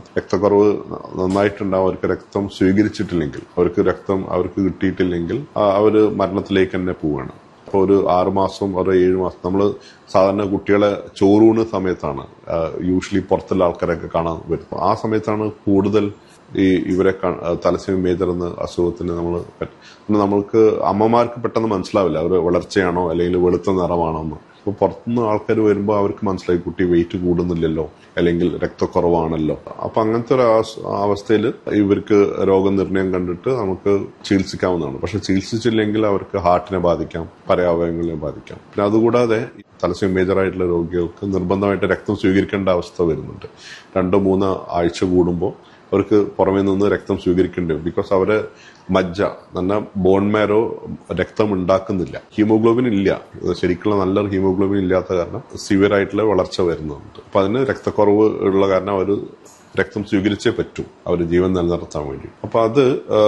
രക്തക്കുറവ് നന്നായിട്ടുണ്ടാവും അവർക്ക് രക്തം സ്വീകരിച്ചിട്ടില്ലെങ്കിൽ അവർക്ക് രക്തം അവർക്ക് കിട്ടിയിട്ടില്ലെങ്കിൽ ആ, അവര് മരണത്തിലേക്ക് തന്നെ പോവുകയാണ് അപ്പോൾ ഒരു ആറ് മാസം ഒരു ഏഴ് മാസം നമ്മൾ സാധാരണ കുട്ടികളെ ചോറൂണ് സമയത്താണ് യൂഷ്വലി പുറത്തുള്ള ആൾക്കാരൊക്കെ കാണാൻ വരുന്നത് ആ സമയത്താണ് കൂടുതൽ ഈ ഇവരെ തലസ്യം മേജർ എന്ന അസുഖത്തിന് നമ്മൾ നമ്മൾക്ക് അമ്മമാർക്ക് പെട്ടെന്ന് മനസ്സിലാവില്ല അവർ വളർച്ചയാണോ അല്ലെങ്കിൽ വെളുത്ത നിറമാണോ എന്ന് അപ്പോൾ പുറത്തുനിന്ന് ആൾക്കാർ വരുമ്പോൾ അവർക്ക് മനസ്സിലായി കുട്ടി വെയിറ്റ് കൂടുന്നില്ലല്ലോ അല്ലെങ്കിൽ രക്തക്കുറവാണല്ലോ അപ്പൊ അങ്ങനത്തെ ഒരു അവസ്ഥയിൽ ഇവർക്ക് രോഗനിർണയം കണ്ടിട്ട് നമുക്ക് ചികിത്സിക്കാവുന്നതാണ് പക്ഷെ ചികിത്സിച്ചില്ലെങ്കിൽ അവർക്ക് ഹാർട്ടിനെ ബാധിക്കാം പല അവയവങ്ങളെ ബാധിക്കാം പിന്നെ അതുകൂടാതെ തലസ്യം മേജർ ആയിട്ടുള്ള രോഗികൾക്ക് നിർബന്ധമായിട്ട് രക്തം സ്വീകരിക്കേണ്ട അവസ്ഥ വരുന്നുണ്ട് രണ്ടോ മൂന്നോ ആഴ്ച കൂടുമ്പോൾ അവർക്ക് പുറമേ നിന്ന് രക്തം സ്വീകരിക്കേണ്ടി വരും ബിക്കോസ് അവരെ മജ്ജ നല്ല ബോൺ മാരോ രക്തം ഉണ്ടാക്കുന്നില്ല ഹീമോഗ്ലോബിൻ ഇല്ല ശരിക്കുള്ള നല്ല ഹീമോഗ്ലോബിൻ ഇല്ലാത്ത കാരണം സിവിയർ ആയിട്ടുള്ള വളർച്ച വരുന്നുണ്ട് അപ്പൊ അതിന് രക്തക്കുറവ് ഉള്ള കാരണം അവർ രക്തം സ്വീകരിച്ചേ പറ്റൂ അവർ ജീവൻ നിലനിർത്താൻ വേണ്ടി അപ്പൊ അത്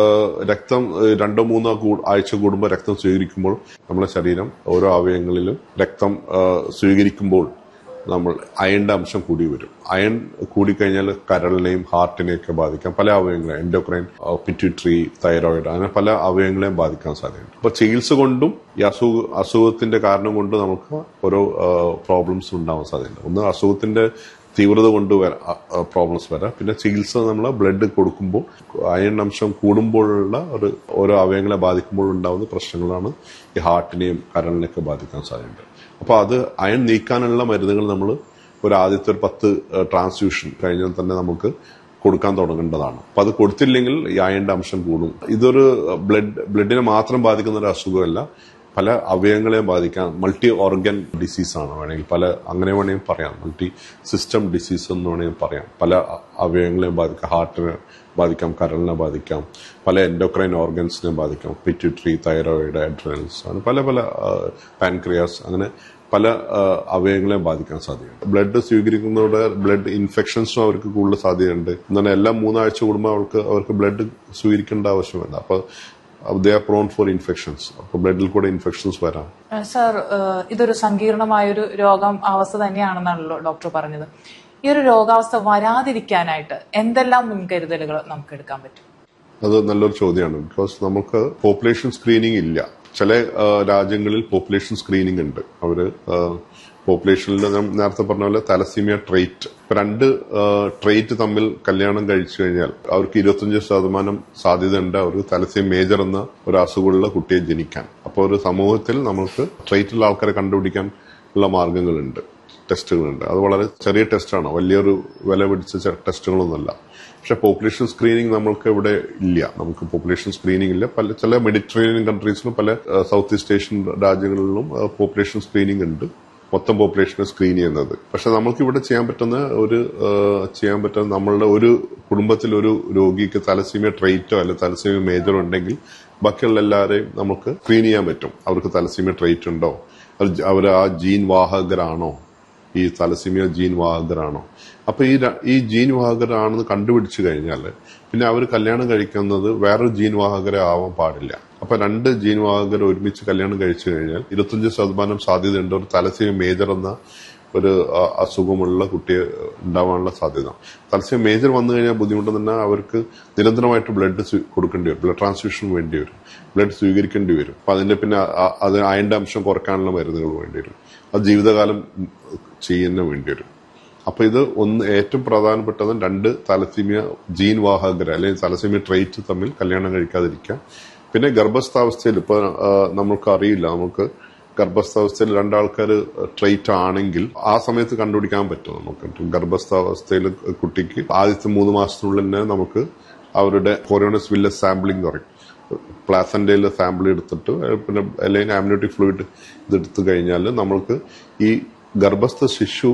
രക്തം രണ്ടോ മൂന്നോ ആഴ്ച കൂടുമ്പോൾ രക്തം സ്വീകരിക്കുമ്പോൾ നമ്മുടെ ശരീരം ഓരോ അവയവങ്ങളിലും രക്തം സ്വീകരിക്കുമ്പോൾ നമ്മൾ അയണിന്റെ അംശം കൂടി വരും അയൺ കൂടിക്കഴിഞ്ഞാൽ കരളിനെയും ഹാർട്ടിനെയൊക്കെ ബാധിക്കാം പല അവയവങ്ങളെയും എൻഡോക്രൈൻ പിറ്റ്യൂട്ടറി തൈറോയിഡ് അങ്ങനെ പല അവയവങ്ങളെയും ബാധിക്കാൻ സാധ്യതയുണ്ട് അപ്പൊ ചികിത്സ കൊണ്ടും ഈ അസുഖ അസുഖത്തിന്റെ കാരണം കൊണ്ട് നമുക്ക് ഓരോ പ്രോബ്ലംസ് ഉണ്ടാവാൻ സാധ്യതയുണ്ട് ഒന്ന് അസുഖത്തിന്റെ തീവ്രത കൊണ്ട് പ്രോബ്ലംസ് വരാം പിന്നെ ചികിത്സ നമ്മൾ ബ്ലഡ് കൊടുക്കുമ്പോൾ അയൺ അംശം കൂടുമ്പോഴുള്ള ഒരു ഓരോ അവയവങ്ങളെ ബാധിക്കുമ്പോൾ ഉണ്ടാകുന്ന പ്രശ്നങ്ങളാണ് ഈ ഹാർട്ടിനെയും കരളിനെയൊക്കെ ബാധിക്കാൻ സാധ്യതയുണ്ട് അപ്പോൾ അത് അയൺ നീക്കാനുള്ള മരുന്നുകൾ നമ്മൾ ഒരു ആദ്യത്തെ ഒരു പത്ത് ട്രാൻസ്ഫ്യൂഷൻ കഴിഞ്ഞാൽ തന്നെ നമുക്ക് കൊടുക്കാൻ തുടങ്ങേണ്ടതാണ് അപ്പൊ അത് കൊടുത്തില്ലെങ്കിൽ ഈ അയണിന്റെ അംശം കൂടും ഇതൊരു ബ്ലഡ് ബ്ലഡിനെ മാത്രം ബാധിക്കുന്ന ഒരു അസുഖമല്ല പല അവയവങ്ങളെയും ബാധിക്കാൻ മൾട്ടി ഓർഗൻ ഡിസീസ് ആണ് വേണമെങ്കിൽ പല അങ്ങനെ വേണമെങ്കിൽ പറയാം മൾട്ടി സിസ്റ്റം ഡിസീസ് എന്ന് വേണമെങ്കിൽ പറയാം പല അവയവങ്ങളെയും ബാധിക്കാം ഹാർട്ടിനെ ബാധിക്കാം കരളിനെ ബാധിക്കാം പല എൻഡോക്രൈൻ ഓർഗൻസിനെ ബാധിക്കാം പിറ്റ്യൂട്ടറി തൈറോയിഡ് അഡ്രനൽസ് അങ്ങനെ പല പല പാൻക്രിയാസ് അങ്ങനെ പല അവയവങ്ങളെയും ബാധിക്കാൻ സാധ്യതയുണ്ട് ബ്ലഡ് സ്വീകരിക്കുന്നതോടെ ബ്ലഡ് ഇൻഫെക്ഷൻസും അവർക്ക് കൂടുതൽ സാധ്യതയുണ്ട് എന്നാൽ എല്ലാ മൂന്നാഴ്ച കൂടുമ്പോൾ അവർക്ക് അവർക്ക് ബ്ലഡ് സ്വീകരിക്കേണ്ട ആവശ്യമില്ല അപ്പൊ they are prone for infections അപ്പൊ ബ്ലഡിൽ കൂടെ ഇൻഫെക്ഷൻസ് വരാം സർ ഇതൊരു സങ്കീർണമായൊരു രോഗം അവസ്ഥ തന്നെയാണെന്നാണല്ലോ ഡോക്ടർ പറഞ്ഞത് ഈ ഒരു രോഗാവസ്ഥ വരാതിരിക്കാനായിട്ട് എന്തെല്ലാം മുൻകരുതലുകൾ നമുക്ക് എടുക്കാൻ പറ്റും അത് നല്ലൊരു ചോദ്യമാണ് ബിക്കോസ് നമുക്ക് പോപ്പുലേഷൻ സ്ക്രീനിങ് ഇല്ല ചില രാജ്യങ്ങളിൽ പോപ്പുലേഷൻ സ്ക്രീനിങ് ഉണ്ട് അവര് പോപ്പുലേഷനിൽ ഞാൻ നേരത്തെ പറഞ്ഞ പോലെ തലസീമിയ ട്രേറ്റ് രണ്ട് ട്രേറ്റ് തമ്മിൽ കല്യാണം കഴിച്ചു കഴിഞ്ഞാൽ അവർക്ക് ഇരുപത്തഞ്ച് ശതമാനം സാധ്യതയുണ്ട് അവർക്ക് തലസീം മേജർ എന്ന ഒരു അസുഖമുള്ള കുട്ടിയെ ജനിക്കാൻ അപ്പോൾ ഒരു സമൂഹത്തിൽ നമുക്ക് ട്രേറ്റുള്ള ആൾക്കാരെ കണ്ടുപിടിക്കാൻ ഉള്ള മാർഗങ്ങളുണ്ട് ടെസ്റ്റുകളുണ്ട് അത് വളരെ ചെറിയ ടെസ്റ്റാണ് വലിയൊരു വില പിടിച്ച ടെസ്റ്റുകളൊന്നുമല്ല പക്ഷെ പോപ്പുലേഷൻ സ്ക്രീനിങ് നമ്മൾക്ക് ഇവിടെ ഇല്ല നമുക്ക് പോപ്പുലേഷൻ സ്ക്രീനിങ് ഇല്ല പല ചില മെഡിറ്ററേനിയൻ കൺട്രീസിലും പല സൗത്ത് ഈസ്റ്റ് ഏഷ്യൻ രാജ്യങ്ങളിലും പോപ്പുലേഷൻ സ്ക്രീനിങ് ഉണ്ട് മൊത്തം പോപ്പുലേഷനെ സ്ക്രീൻ ചെയ്യുന്നത് പക്ഷെ നമുക്ക് ഇവിടെ ചെയ്യാൻ പറ്റുന്ന ഒരു ചെയ്യാൻ പറ്റുന്ന നമ്മളുടെ ഒരു കുടുംബത്തിൽ ഒരു രോഗിക്ക് തലസീമിയ ട്രേറ്റോ അല്ലെ തലസീമിയ മേജറോ ഉണ്ടെങ്കിൽ ബാക്കിയുള്ള എല്ലാവരെയും നമുക്ക് സ്ക്രീൻ ചെയ്യാൻ പറ്റും അവർക്ക് തലസീമിയ ട്രേറ്റ് ഉണ്ടോ അവർ ആ ജീൻ വാഹകരാണോ ഈ തലസീമിയ ജീൻ വാഹകരാണോ അപ്പൊ ഈ ഈ ജീൻ വാഹകരാണെന്ന് കണ്ടുപിടിച്ചു കഴിഞ്ഞാൽ പിന്നെ അവർ കല്യാണം കഴിക്കുന്നത് വേറൊരു ജീൻ വാഹകരെ ആവാൻ പാടില്ല അപ്പൊ രണ്ട് ജീൻ വാഹകർ ഒരുമിച്ച് കല്യാണം കഴിച്ചു കഴിഞ്ഞാൽ ഇരുപത്തഞ്ച് ശതമാനം സാധ്യതയുണ്ട് ഒരു തലസീമ മേജർ എന്ന ഒരു അസുഖമുള്ള കുട്ടിയെ ഉണ്ടാവാനുള്ള സാധ്യത തലസീമ മേജർ വന്നു കഴിഞ്ഞാൽ ബുദ്ധിമുട്ട് തന്നെ അവർക്ക് നിരന്തരമായിട്ട് ബ്ലഡ് കൊടുക്കേണ്ടി വരും ബ്ലഡ് ട്രാൻസ്ഫ്യൂഷൻ വേണ്ടി വരും ബ്ലഡ് സ്വീകരിക്കേണ്ടി വരും അപ്പൊ അതിന്റെ പിന്നെ അത് അയന്റെ അംശം കുറയ്ക്കാനുള്ള മരുന്നുകൾ വേണ്ടി വരും അത് ജീവിതകാലം ചെയ്യുന്ന വേണ്ടി വരും അപ്പൊ ഇത് ഒന്ന് ഏറ്റവും പ്രധാനപ്പെട്ടത് രണ്ട് തലസീമിയ ജീൻ വാഹകർ അല്ലെങ്കിൽ തലസീമിയ ട്രേറ്റ് തമ്മിൽ കല്യാണം കഴിക്കാതിരിക്കുക പിന്നെ ഗർഭസ്ഥാവസ്ഥയിൽ ഇപ്പൊ നമുക്ക് അറിയില്ല നമുക്ക് ഗർഭസ്ഥാവസ്ഥയിൽ രണ്ടാൾക്കാർ ട്രേറ്റ് ആണെങ്കിൽ ആ സമയത്ത് കണ്ടുപിടിക്കാൻ പറ്റും നമുക്ക് ഗർഭസ്ഥാവസ്ഥയിൽ കുട്ടിക്ക് ആദ്യത്തെ മൂന്ന് മാസത്തിനുള്ളിൽ തന്നെ നമുക്ക് അവരുടെ കൊറോണസ് വില്ല സാമ്പിളിംഗ് പറയും പ്ലാസന്റയിൽ സാമ്പിൾ എടുത്തിട്ട് പിന്നെ അല്ലെങ്കിൽ ആംനോട്ടിക് ഫ്ലൂയിഡ് ഇതെടുത്തു കഴിഞ്ഞാൽ നമ്മൾക്ക് ഈ ഗർഭസ്ഥ ശിശു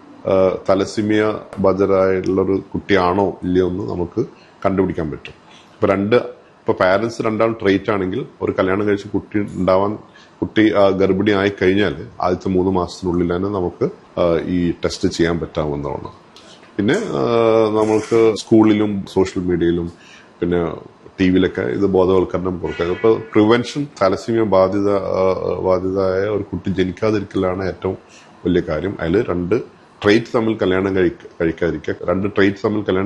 തലസിമിയ ബജറായുള്ള ഒരു കുട്ടിയാണോ ഇല്ലയോ എന്ന് നമുക്ക് കണ്ടുപിടിക്കാൻ പറ്റും ഇപ്പൊ രണ്ട് ഇപ്പൊ പാരന്റ്സ് രണ്ടാളും ട്രേറ്റ് ആണെങ്കിൽ ഒരു കല്യാണം കഴിച്ച് കുട്ടി ഉണ്ടാവാൻ കുട്ടി ഗർഭിണി ആയി കഴിഞ്ഞാൽ ആദ്യത്തെ മൂന്ന് മാസത്തിനുള്ളിൽ തന്നെ നമുക്ക് ഈ ടെസ്റ്റ് ചെയ്യാൻ പറ്റാവുന്നതാണ് പിന്നെ നമ്മൾക്ക് സ്കൂളിലും സോഷ്യൽ മീഡിയയിലും പിന്നെ ടി വിയിലൊക്കെ ഇത് ബോധവൽക്കരണം കൊടുക്കുക ഇപ്പൊ പ്രിവെൻഷൻ തലസീമിയ ബാധിത ബാധിതയായ ഒരു കുട്ടി ജനിക്കാതിരിക്കലാണ് ഏറ്റവും വലിയ കാര്യം അതിൽ രണ്ട് ട്രേറ്റ് തമ്മിൽ കല്യാണം കഴിക്കാതിരിക്കുക രണ്ട് ട്രേറ്റ് തമ്മിൽ കല്യാണം